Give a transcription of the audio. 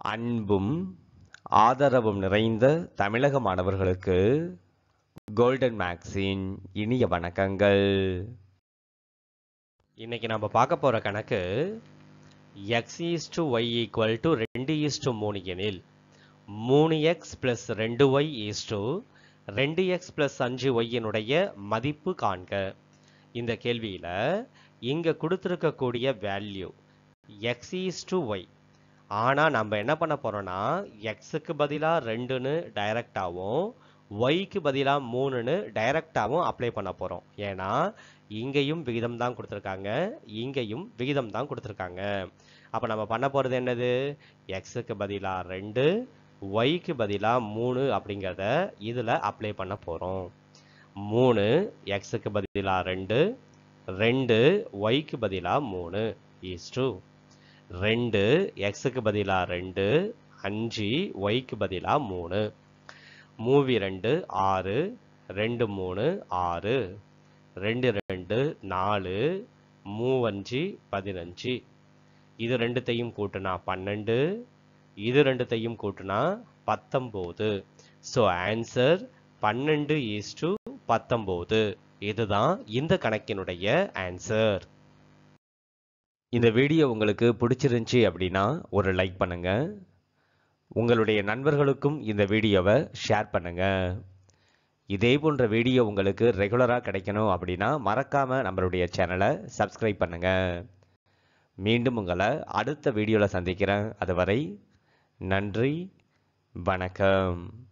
அன்பும் ஆதரவும் நிறைந்த தமிழக மாணவர்களுக்கு கோல்டன் மேக்ஸின் இனிய வணக்கங்கள் இன்னைக்கு நம்ம பார்க்க போற கணக்கு x is to y equal to ரெண்டு ஈஸ் டு மூணு எனில் மூணு எக்ஸ் பிளஸ் ரெண்டு ஒய் ஈஸ் டு ரெண்டு எக்ஸ் பிளஸ் அஞ்சு ஒய்யினுடைய மதிப்பு காண்க இந்த கேள்வியில இங்க கொடுத்துருக்கக்கூடிய value x is to y ஆனால் நம்ம என்ன பண்ண போறோம்னா எக்ஸுக்கு பதிலாக ரெண்டுன்னு டைரக்டாகவும் ஒய்க்கு பதிலாக மூணுன்னு டைரக்டாகவும் அப்ளை பண்ண போகிறோம் ஏன்னா இங்கேயும் விகிதம் தான் கொடுத்துருக்காங்க இங்கேயும் விகிதம் தான் கொடுத்துருக்காங்க அப்போ நம்ம பண்ண போகிறது என்னது எக்ஸுக்கு பதிலாக ரெண்டு ஒய்க்கு பதிலாக மூணு அப்படிங்கிறத இதில் அப்ளை பண்ண போகிறோம் மூணு எக்ஸுக்கு பதிலாக ரெண்டு ரெண்டு ஒய்க்கு பதிலாக மூணு ஈஸ் டூ ரெண்டு எக்ஸுக்கு பதிலாக ரெண்டு அஞ்சு ஒய்க்கு பதிலாக மூணு மூவி ரெண்டு ஆறு ரெண்டு மூணு ஆறு ரெண்டு ரெண்டு நாலு மூவஞ்சு பதினஞ்சு இது ரெண்டுத்தையும் கூட்டுனா பன்னெண்டு இது ரெண்டுத்தையும் கூட்டுனா பத்தொம்போது ஸோ ஆன்சர் பன்னெண்டு ஈஸ் டு பத்தொம்போது இதுதான் இந்த கணக்கினுடைய ஆன்சர் இந்த வீடியோ உங்களுக்கு பிடிச்சிருந்துச்சி அப்படின்னா ஒரு லைக் பண்ணுங்க உங்களுடைய நண்பர்களுக்கும் இந்த வீடியோவை ஷேர் பண்ணுங்க இதே போன்ற வீடியோ உங்களுக்கு ரெகுலராக கிடைக்கணும் அப்படின்னா மறக்காம நம்மளுடைய சேனலை சப்ஸ்கிரைப் பண்ணுங்க மீண்டும் உங்களை அடுத்த வீடியோவில் சந்திக்கிறேன் அதுவரை நன்றி வணக்கம்